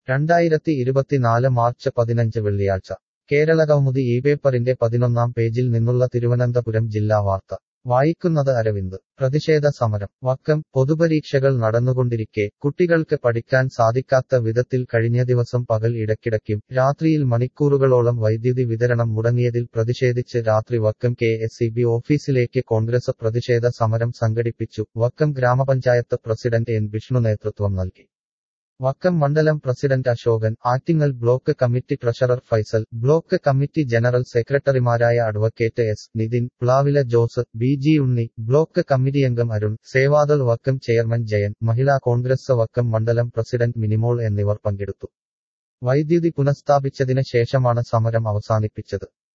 രണ്ടായിരത്തി ഇരുപത്തിനാല് മാർച്ച് പതിനഞ്ച് വെള്ളിയാഴ്ച കേരളകൗമുദി ഈ പേപ്പറിന്റെ പതിനൊന്നാം പേജിൽ നിന്നുള്ള തിരുവനന്തപുരം ജില്ലാ വാർത്ത വായിക്കുന്നത് അരവിന്ദ് പ്രതിഷേധ സമരം വക്കം പൊതുപരീക്ഷകൾ നടന്നുകൊണ്ടിരിക്കെ കുട്ടികൾക്ക് പഠിക്കാൻ സാധിക്കാത്ത വിധത്തിൽ കഴിഞ്ഞ ദിവസം പകൽ ഇടയ്ക്കിടയ്ക്കും രാത്രിയിൽ മണിക്കൂറുകളോളം വൈദ്യുതി വിതരണം മുടങ്ങിയതിൽ പ്രതിഷേധിച്ച് രാത്രി വക്കം കെ എസ് ഓഫീസിലേക്ക് കോൺഗ്രസ് പ്രതിഷേധ സമരം സംഘടിപ്പിച്ചു വക്കം ഗ്രാമപഞ്ചായത്ത് പ്രസിഡന്റ് എൻ വിഷ്ണു നേതൃത്വം നൽകി വക്കം മണ്ഡലം president Asokan Attingal block committee treasurer Faisal block committee general സെക്രട്ടറിമാരായ advocate S Nithin Plavila Jose B G Unni block committee അംഗം അരുൺ സേവാദൾ വക്കം ചെയർമാൻ ജയൻ മഹിളാ കോൺഗ്രസ് വക്കം മണ്ഡലം പ്രസിഡന്റ് മിനിമോൾ എന്നിവർ പങ്കെടുത്തു വൈദ്യുതി പുനഃസ്ഥാപിച്ചതിന് ശേഷമാണ് സമരം അവസാനിപ്പിച്ചത്